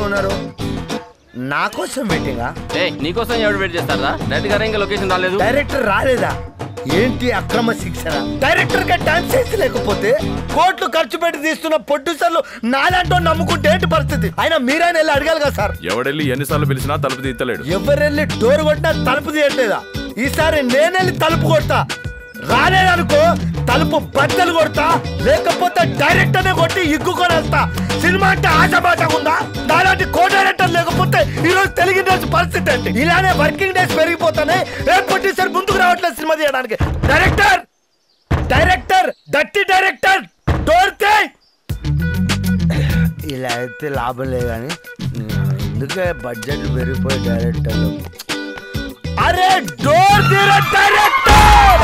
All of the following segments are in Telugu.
ఉన్నారు నా కోసం వెయిటింగా ఏ నీకోసం ఎవరు వెయిట్ చేస్తారా డైరెక్ట్ గారే ఇంకా లొకేషన్ రాలేదు డైరెక్టర్ రాలేదా ఏంటి అక్రమ శిక్షణ డైరెక్టర్ గా టైం సెన్స్ లేకపోతే కోట్లు ఖర్చు పెట్టి తీస్తున్న ప్రొడ్యూసర్లు నాలాంటో నమ్ముకుంటే ఏంటి పరిస్థితి అయినా మీరైనా వెళ్ళి అడగాలి కదా సార్ ఎవడెళ్ళి ఎన్నిసార్లు పిలిచినా తలుపు తీస్తలేడు ఎవరెళ్ళి డోర్ కొట్టినా తలుపు తీయట్లేదా ఈసారి నేనెళ్ళి తలుపు కొడతా రాలేదనుకో తలుపు బద్దలు కొడతా లేకపోతే డైరెక్టర్ నే కొట్టి ఇగ్గుకొని వెళ్తా సినిమా అంటే ఆశపాఠం ఉందా దాలాంటి కో డైరెక్టర్ లేకపోతే ఈ రోజు తెలుగు ఇండస్ట్రీ పరిస్థితి ఏంటి ఇలానే వర్కింగ్ డేస్ పెరిగిపోతానే రేపు ప్రొడ్యూసర్ ముందుకు రావట్లేదు సినిమా తీయడానికి డైరెక్టర్ డైరెక్టర్ దట్టి డైరెక్టర్ డోర్ తీయ్ ఇలా అయితే లాభం లేదు కానీ ఎందుకే బడ్జెట్ పెరిగిపోయి డైరెక్టర్లు అరే డోర్ తీర డైరెక్టర్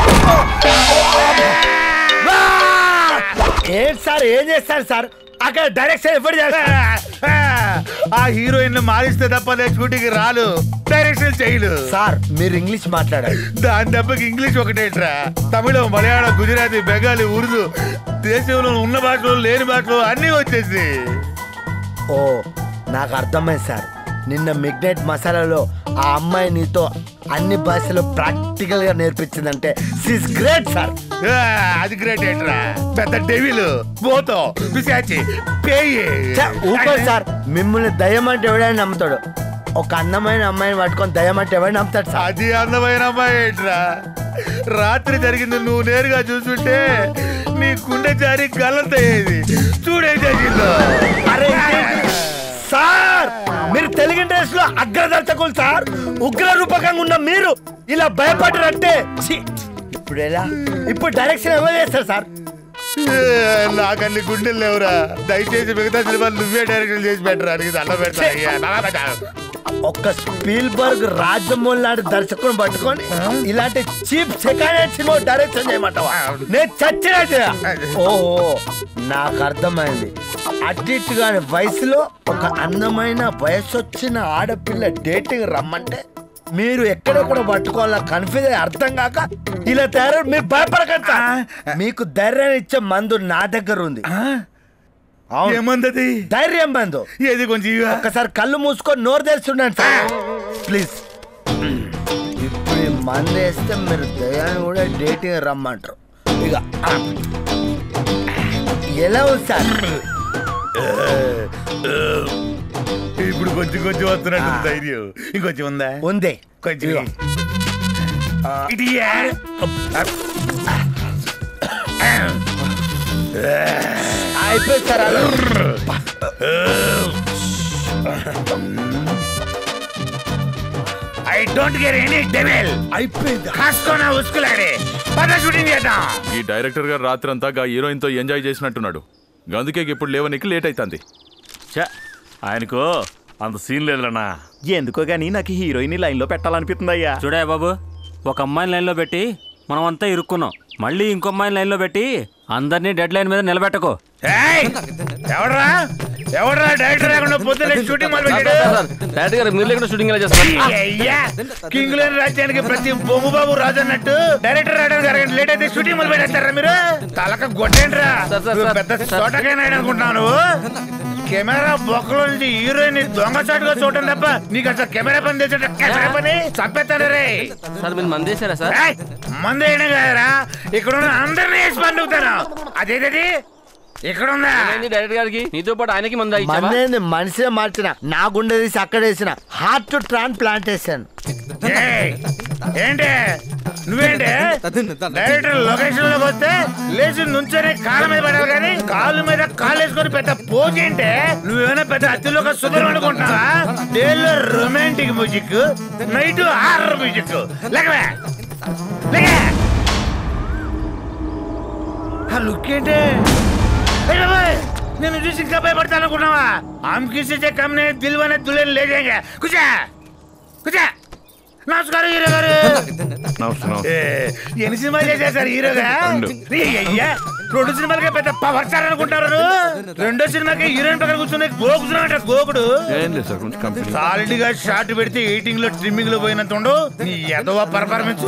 ఏంటి సార్ ఏం చేస్తారు సార్ అక్కడ డైరెక్షన్ ఎప్పుడు చేస్తారు ఆ హీరోయిన్ మారిస్తే తప్ప నేను షూటింగ్ రాలు డైరెక్షన్ చేయలు సార్ మీరు ఇంగ్లీష్ మాట్లాడాలి దాని దెబ్బకి ఇంగ్లీష్ ఒకటేట్రా తమిళం మలయాళం గుజరాతీ బెంగాలీ ఉర్దూ దేశంలో ఉన్న భాషలు లేని భాషలు అన్నీ వచ్చేసి ఓ నాకు అర్థమైంది సార్ నిన్న మిడ్నైట్ మసాలాలో ఆ అమ్మాయి నీతో అన్ని భాషలు ప్రాక్టికల్ గా నేర్పించిందంటే సిస్ గ్రేట్ సార్ అది గ్రేట్ ఏంట్రా పెద్ద డెవిల్ పోతో పిశాచి పేయి ఛ, ఊరుకోండి సార్ మిమ్మల్ని దయ్యం అంటే ఎవడైనా నమ్ముతాడు ఒక అందమైన అమ్మాయిని పట్టుకొని దయ్యం అంటే ఎవరైనా నమ్ముతాడు సార్ అది అందమైన అమ్మాయి ఏంట్రా రాత్రి జరిగింది నువ్వు నేరుగా చూస్తుంటే నీ గుండె జారి గల్లంతయ్యేది చూడే జరిగిందో అరే ఇదేంటి? సార్ మీరు తెలుగు ఇండస్ట్రీలో అగ్రదర్శకులు సార్ ఉగ్ర రూపకంగా ఉన్న మీరు ఇలా భయపడరంటే ఛీ! ఇప్పుడు ఎలా ఇప్పుడు డైరెక్షన్ ఎవరు చేస్తారు సార్ ఏ, నాకన్ని గుండెలు లేవురా దయచేసి మిగతా సినిమాలు నువ్వే డైరెక్షన్ చేసి పెట్టరా నీకు దండం పెడతా అయ్యా. బాబా, బాబా. ఒక్క స్పీల్బర్గ్ రాజమౌళి లాంటి దర్శకుని పట్టుకొని ఇలాంటి cheap second hand cinema direction చేయమంటావా నేను చచ్చినా చేయ ఓహో నాకు అర్థమైంది అటు ఇటు కాని వయసులో ఒక అందమైన వయసు వచ్చిన ఆడపిల్ల డేటింగ్ రమ్మంటే మీరు ఎక్కడెక్కడ పట్టుకోవాలో కన్ఫ్యూజ్ అయ్యి అర్థం కాక ఇలా తయారు మీరు భయపడకండి సార్. మీకు ధైర్యం ఇచ్చే మందు నా దగ్గర ఉంది అవును. ఏమందది ధైర్యం మందు ఏది కొంచెం ఇవ్వా? ఒక్కసారి కళ్ళు మూసుకొని నోరు తెరుస్తుండండి సార్ ప్లీజ్ ఇప్పుడు ఈ మందు వేస్తే మీరు దయాన్ని కూడా డేటింగ్ రమ్మంటారు ఇక ఆ. ఎలా ఉంది సార్ ఇప్పుడు కొంచెం కొంచెం వస్తున్నట్టు ఉంది ధైర్యం ఇంకొంచెం ఉందా ఉంది కొంచెం ఇదిగో. ఇది ఇయ్యా. అయిపోయింది సార్ అలా. I don't get any devil అయిపోయింది కాసుకోనా ఉసుకులాడే పద షూటింగ్ చేద్దాం ఈ డైరెక్టర్ గారు రాత్రి అంతా గా హీరోయిన్ తో ఎంజాయ్ చేసినట్టున్నాడు అందుకే ఇప్పుడు లేవనికి లేట్ అవుతుంది ఛ, ఆయనకు అంత సీన్ లేదులన్నా ఎందుకో గానీ నాకు హీరోయిన్ లైన్ లో పెట్టాలనిపిస్తుంది అయ్యా చూడయ్య బాబు ఒక అమ్మాయిని లైన్లో పెట్టి మనం అంతా ఇరుక్కున్నాం మళ్ళీ ఇంకో అమ్మాయిని లైన్లో పెట్టి అందరినీ డెడ్ లైన్ మీద నిలబెట్టకు ఏయ్! ఎవడ్రా ఎవడ్రా డైరెక్టర్ లేకుండా పొద్దున్న షూటింగ్ మొదలు పెట్టాడు డైరెక్ట్ గారు మీరు లేకుండా షూటింగ్ ఎలా చేస్తారు అయ్యా కింగ్ లేని రాజ్యానికి ప్రతి బొమ్మ బాబు రాజు అన్నట్టు డైరెక్టర్ రావడానికి అరగంట లేట్ అయితే షూటింగ్ మొదలు పెట్టేస్తారా మీరు తలక గొట్టేంట్రా సార్, సార్, నువ్వు సార్, పెద్ద సార్. చోటకైనా అనుకుంటున్నావు నువ్వు కెమెరా బొక్కలో నుంచి హీరోయిన్ దొంగచాటుగా చూడటం తప్ప నీకు అసలు కెమెరా పని తెచ్చట కెమెరా పని చంపేస్తాను రే సార్ మీరు మందేశారా సార్ ఏయ్! మందు వేయడం కదరా ఇక్కడ ఉన్న అందరినీ వేసి పండుగుతాను అదేదది ఇక్కడ ఉందా ఏంది డైరెక్టర్ గారికి నీతో పాటు ఆయనకి మందు ఇచ్చావా మందేంది మనిషినే మార్చిన నా గుండె తీసి అక్కడ వేసిన హార్ట్ టు ట్రాన్ ప్లాంటేషన్ ఏయ్! ఏంటి నువ్వేంటి డైరెక్టర్ లొకేషన్ లోకి వస్తే లేచి నుంచొని కాళ్ళ మీద పడాలి కానీ కాళ్ళ మీద కాళ్ళు వేసుకొని పెద్ద పోజ్ ఏంటి నువ్వేమైనా పెద్ద అత్తిలోకి సుందరం అనుకుంటున్నావా డేలో romantic music night horror music లేకవే లేకే ఆ లుక్ ఏంటి ఏయ్ బాబాయ్, నేను చూసి ఇంకా భయపడతాను అనుకున్నావా ఆమె కిసి కమ్నే దిల్వనే దులేని లేజేంగే కుచా కుచా నమస్కారం హీరో గారు ఏ, ఎన్ని సినిమాలు చేశారు హీరోగా రెండు. ఈ అయ్యా రెండు సినిమాలకే పెద్ద పవర్ స్టార్ అనుకుంటారు రెండో సినిమాకి హీరోయిన్ పక్కన కూర్చుని గోకుతున్నాడు గోకుడు ఏం లేదు సార్ కొంచెం కంపెనీ సాలిడ్ గా షార్ట్ పెడితే ఎయిటింగ్ లో ట్రిమ్మింగ్ లో పోయినంత ఉండు నీ ఎదవ పర్ఫార్మెన్స్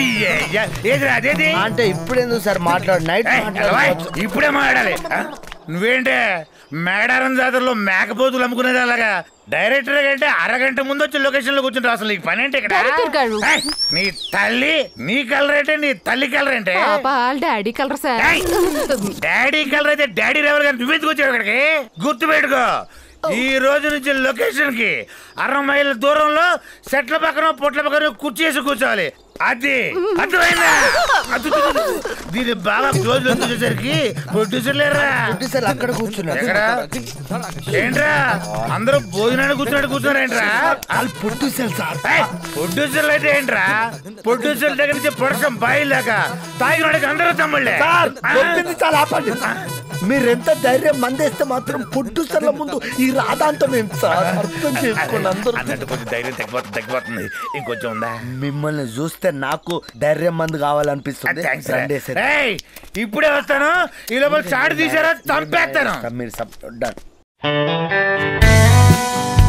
ఏదిరా అదేది అంటే ఇప్పుడు ఎందుకు సార్ మాట్లాడు నైట్ ఏయ్, ఎలవాయ్, ఇప్పుడే మాట్లాడాలి ఆ? నువ్వేంటే మేడారం జాతరలో మేకపోతులు అమ్ముకునేది అలాగా డైరెక్టర్ కంటే అరగంట ముందు వచ్చి లొకేషన్ లో కూర్చుంటావు అసలు నీకు పని ఏంటి ఇక్కడ డైరెక్టర్ గారు. ఏయ్, నీ తల్లి నీ కలర్ ఏంటే నీ తల్లి కలర్ ఏంటే పాప వాళ్ళ డాడీ కలర్ సార్ ఏయ్, డాడీ కలర్ అయితే డాడీ రేవల్ గారు నువ్వెందుకు వచ్చావు ఇక్కడికి గుర్తు పెట్టుకో ఈ రోజు నుంచి లొకేషన్ కి అరవై మైళ్ళ దూరంలో సెట్ల పక్కన పొట్ల పక్కన కుర్చీ వేసి కూర్చోవాలి అది అర్థమైందా అదు, అదు, అదు. దీన్ని బాగా క్లోజ్ లో చూసేసరికి ప్రొడ్యూసర్ లేరా ప్రొడ్యూసర్ అక్కడ కూర్చున్నారు ఎక్కడ ఏంట్రా అందరూ భోజనానికి కూర్చున్నట్టు కూర్చున్నారేంట్రా వాళ్ళు ప్రొడ్యూసర్ సార్ ఏయ్, ప్రొడ్యూసర్లు అయితే ఏంట్రా ప్రొడ్యూసర్ దగ్గర నుంచి ప్రొడక్షన్ బాయిలాగా తాగినోడికి అందరూ తమ్ముళ్ళే సార్ చెప్పింది చాలా ఆపండి మీరెంత ధైర్యం మందేస్తే మాత్రం ప్రొడ్యూసర్ల ముందు ఈ రాధాంతం ఏం సార్ అర్థం చేసుకోండి అందరూ అన్నట్టు కొంచెం ధైర్యం తగ్గిపోతుంది తగ్గిపోతుంది ఇంకొంచెం ఉందా మిమ్మల్ని చూస్తే నాకు ధైర్యం మందు కావాలనిపిస్తుంది థ్యాంక్స్ రండి సార్. ఏయ్, ఇప్పుడే వస్తాను ఈ లోపల చాటు తీసారా చంపేస్తాను మీరు సప్- done.